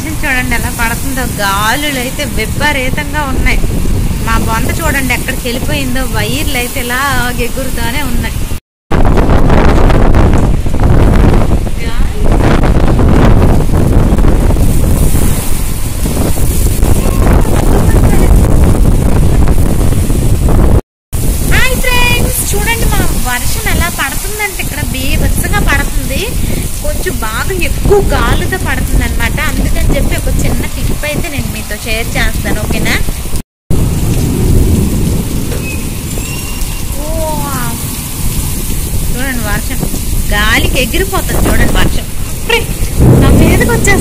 వర్షం చూడండి ఎలా పడుతుందో గాలులు అయితే విపరీతంగా ఉన్నాయి మా బొంత చూడండి ఎక్కడికి వెళ్ళిపోయిందో వైర్లు అయితే ఇలా ఎగురుతూనే ఉన్నాయి హాయ్ ఫ్రెండ్స్ చూడండి మా వర్షం ఎలా పడుతుందంటే ఇక్కడ బీభత్సంగా పడుతుంది కొంచెం బాగా ఎక్కువ గాలుతో పడుతుంది అనమాట అందుకని చెప్పి ఒక చిన్న టిప్ అయితే నేను మీతో షేర్ చేస్తాను ఓకేనా వావ్. చూడండి వర్షం గాలికి ఎగిరిపోతుంది చూడండి వర్షం అప్పుడే నా మీదకి వచ్చేస్తుంది